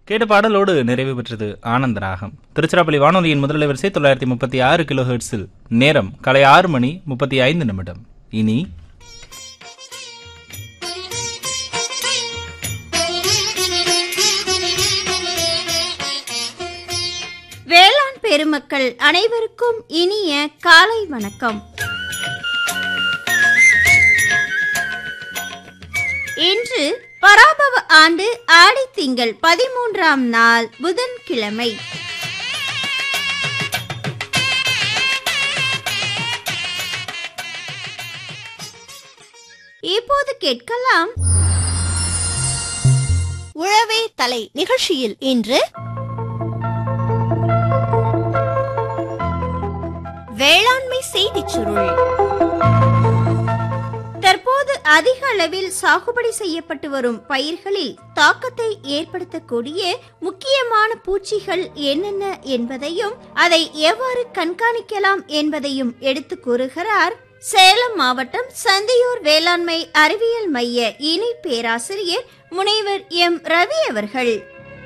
கேட்ட பாடலோடு நிறைவு பெற்றது ஆனந்த ராகம் திருச்சிராப்பள்ளி வானொலியின் முதல் வரிசை தொள்ளாயிரத்தி முப்பத்தி ஆறு கிலோ ஹெர்ட்ஸில் நேரம் காலை ஆறு மணி முப்பத்தி ஐந்து நிமிடம் இனி வேளாண் பெருமக்கள் அனைவருக்கும் இனிய காலை வணக்கம் இன்று பராபவ ஆண்டு ஆடி திங்கள் பதிமூன்றாம் நாள் புதன்கிழமை இப்போது கேட்கலாம் உழவே தலை நிகழ்ச்சியில் இன்று வேளாண்மை செய்திச் சுருள் தற்போது அதிக அளவில் சாகுபடி செய்யப்பட்டு வரும் பயிர்களில் தாக்கத்தை ஏற்படுத்தக்கூடிய முக்கியமான பூச்சிகள் என்னென்ன என்பதையும் அதை எவ்வாறு கண்காணிக்கலாம் என்பதையும் எடுத்து கூறுகிறார் சேலம் மாவட்டம் சந்தியூர் வேளாண்மை அறிவியல் மைய இணை பேராசிரியர் முனைவர் எம் ரவி அவர்கள்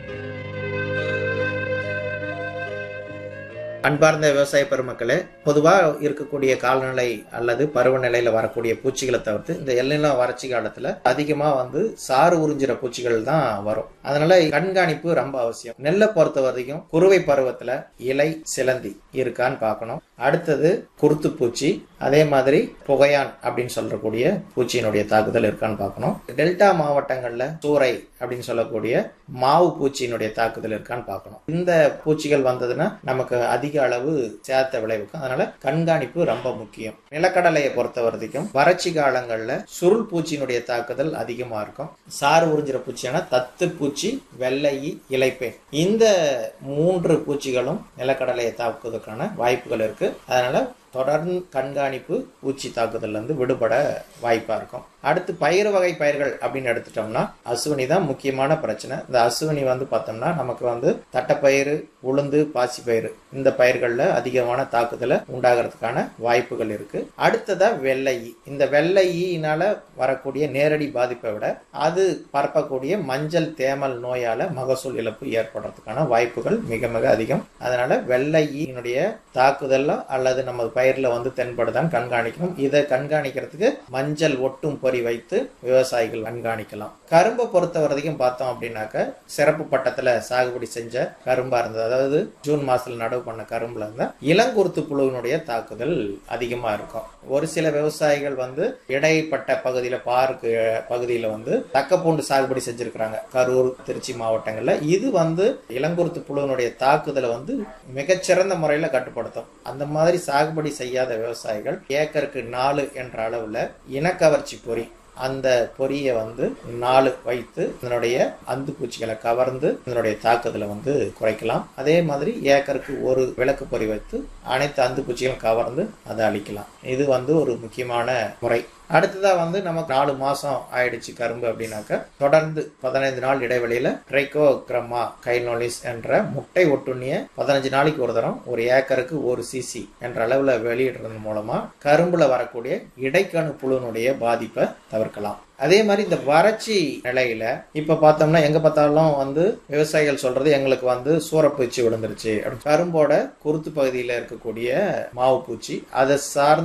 அன்பார்ந்த விவசாய பெருமக்களே பொதுவாக இருக்கக்கூடிய காலநிலை அல்லது பருவநிலையில வரக்கூடிய பூச்சிகளை தவிர்த்து இந்த எல்லினா வறட்சி காலத்துல அதிகமா வந்து சாறு உறிஞ்சிற பூச்சிகள் தான் வரும் அதனால கண்காணிப்பு ரொம்ப அவசியம் நெல்லை பொறுத்த வரைக்கும் குறுவை பருவத்துல இலை சிலந்தி இருக்கான்னு பார்க்கணும் அடுத்தது குருத்து பூச்சி அதே மாதிரி புகையான் அப்படின்னு சொல்லக்கூடிய பூச்சியினுடைய தாக்குதல் இருக்கான்னு பார்க்கணும் டெல்டா மாவட்டங்கள்ல சூறை அப்படின்னு சொல்லக்கூடிய மாவு பூச்சியினுடைய தாக்குதல் இருக்கான்னு பார்க்கணும் இந்த பூச்சிகள் வந்ததுன்னா நமக்கு அதிக அளவு சேதத்தை விளைவிக்கும் அதனால கண்காணிப்பு ரொம்ப முக்கியம் நிலக்கடலையை பொறுத்த வரைக்கும் வறட்சி காலங்கள்ல சுருள் பூச்சியினுடைய தாக்குதல் அதிகமா இருக்கும் சாறு உறிஞ்சிற பூச்சியான தத்து பூச்சி வெள்ளை இலைப்பேன் இந்த மூன்று பூச்சிகளும் நிலக்கடலையை தாக்குவதற்கான வாய்ப்புகள் இருக்கு அதனால தொடர்ந்து கண்காணிப்பு பூச்சி தாக்குதல்ல இருந்து விடுபட வாய்ப்பா இருக்கும் அடுத்து பயிர் வகை பயிர்கள் அப்படின்னு எடுத்துட்டோம்னா அசுவனி தான் முக்கியமான பிரச்சனை இந்த அசுவனி வந்து பார்த்தோம்னா நமக்கு வந்து தட்டைப்பயிறு உளுந்து பாசிப்பயிறு இந்த பயிர்கள்ல அதிகமான தாக்குதலை உண்டாகிறதுக்கான வாய்ப்புகள் இருக்கு அடுத்ததா வெள்ளை ஈ. இந்த வெள்ளை ஈயினால வரக்கூடிய நேரடி பாதிப்பை விட அது பரப்பக்கூடிய மஞ்சள் தேமல் நோயால மகசூல் இழப்பு ஏற்படுறதுக்கான வாய்ப்புகள் மிக மிக அதிகம் அதனால வெள்ளை ஈயினுடைய தாக்குதல் அல்லது நமது பயிர்ல வந்து தென்படுதான் கண்காணிக்கணும் இதை கண்காணிக்கிறதுக்கு மஞ்சள் ஒட்டும் பொறி வைத்து விவசாயிகள் கண்காணிக்கலாம் கரும்பை பொறுத்த வரைக்கும் பார்த்தோம் அப்படின்னாக்க சிறப்பு பட்டத்துல சாகுபடி செஞ்ச கரும்பா இருந்தது அதாவது ஜூன் மாசத்துல நடவு பண்ண கரும்புல இருந்தா இளங்குருத்து புழுவினுடைய தாக்குதல் அதிகமா இருக்கும் ஒரு சில விவசாயிகள் வந்து இடைப்பட்ட பகுதியில பாருக்கு பகுதியில வந்து தக்கப்பூண்டு சாகுபடி செஞ்சிருக்கிறாங்க கரூர் திருச்சி மாவட்டங்கள்ல இது வந்து இளங்குருத்து புழுவினுடைய தாக்குதலை வந்து மிகச்சிறந்த முறையில கட்டுப்படுத்தும் அந்த மாதிரி சாகுபடி செய்யாத விவசாயிகள் ஏக்கருக்கு நாலு என்ற அளவுல இனக்கவர்ச்சி பொறி அந்த பொரியை வந்து நாலு வைத்து இதனுடைய அந்து பூச்சிகளை கவர்ந்து இதனுடைய தாக்குதலை வந்து குறைக்கலாம் அதே மாதிரி ஏக்கருக்கு ஒரு விளக்கு பொறி வைத்து அனைத்து அந்து பூச்சிகளும் கவர்ந்து அதை அழிக்கலாம் இது வந்து ஒரு முக்கியமான முறை அடுத்ததா வந்து நமக்கு நாலு மாசம் ஆயிடுச்சு கரும்பு அப்படின்னாக்க தொடர்ந்து பதினைந்து நாள் இடைவெளியில ட்ரைகோக்ரமா கைனோலிஸ் என்ற முட்டை ஒட்டுண்ணிய பதினஞ்சு நாளைக்கு ஒரு தரம் ஒரு ஏக்கருக்கு ஒரு சிசி என்ற அளவுல வெளியிடுறது மூலமா கரும்புல வரக்கூடிய இடைக்கணு புழுனுடைய பாதிப்பை தவிர்க்கலாம் அதே மாதிரி இந்த வறட்சி நிலையில இப்ப பார்த்தோம்னா எங்க பார்த்தாலும் வந்து விவசாயிகள் சொல்றது எங்களுக்கு வந்து சூறப்பூச்சி விழுந்துருச்சு அப்படின்னு. கரும்போட குருத்து பகுதியில இருக்கக்கூடிய மாவு பூச்சி அதை சார்ந்து